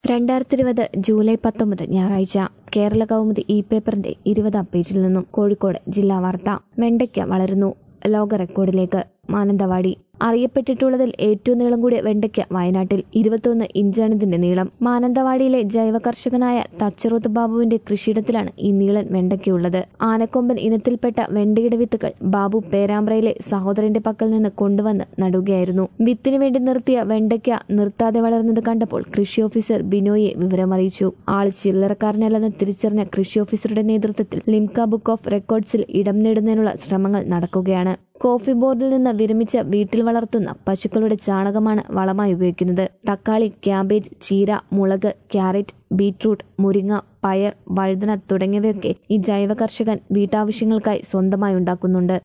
രണ്ടായിരത്തി ഇരുപത് ജൂലൈ പത്തൊമ്പത് ഞായറാഴ്ച കേരള കൗമുദി ഇ പേപ്പറിന്റെ ഇരുപതാം പേജിൽ നിന്നും കോഴിക്കോട് ജില്ലാ വാർത്ത വെണ്ടയ്ക്ക വളരുന്നു ലോക റെക്കോർഡിലേക്ക് മാനന്തവാടി അറിയപ്പെട്ടിട്ടുള്ളതിൽ ഏറ്റവും നീളം കൂടിയ വെണ്ടയ്ക്ക വയനാട്ടിൽ ഇരുപത്തൊന്ന് ഇഞ്ചാണ് ഇതിന്റെ നീളം മാനന്തവാടിയിലെ ജൈവ കർഷകനായ തച്ചറോത്ത് ബാബുവിന്റെ കൃഷിയിടത്തിലാണ് ഈ നീളൻ വെണ്ടയ്ക്കയുള്ളത് ആനക്കൊമ്പൻ ഇനത്തിൽപ്പെട്ട വെണ്ടയുടെ വിത്തുകൾ ബാബു പേരാമ്പ്രയിലെ സഹോദരന്റെ പക്കൽ നിന്ന് കൊണ്ടുവന്ന് നടുകയായിരുന്നു വിത്തിനു വേണ്ടി നിർത്തിയ വെണ്ടയ്ക്ക നിർത്താതെ വളർന്നത് കണ്ടപ്പോൾ കൃഷി ഓഫീസർ ബിനോയെ വിവരമറിയിച്ചു ആൾ ചില്ലറക്കാരനല്ലെന്ന് തിരിച്ചറിഞ്ഞ കൃഷി ഓഫീസറുടെ നേതൃത്വത്തിൽ ലിംക ബുക്ക് ഓഫ് റെക്കോർഡ്സിൽ ഇടം നേടുന്നതിനുള്ള ശ്രമങ്ങൾ നടക്കുകയാണ് കോഫി ബോർഡിൽ നിന്ന് വിരമിച്ച വീട്ടിൽ വളർത്തുന്ന പശുക്കളുടെ ചാണകമാണ് വളമായി ഉപയോഗിക്കുന്നത് തക്കാളി ക്യാബേജ് ചീര മുളക് ക്യാരറ്റ് ബീട്രൂട്ട് മുരിങ്ങ പയർ വഴുതന തുടങ്ങിയവയൊക്കെ ഈ ജൈവ കർഷകൻ വീട്ടാവശ്യങ്ങൾക്കായി സ്വന്തമായി ഉണ്ടാക്കുന്നുണ്ട്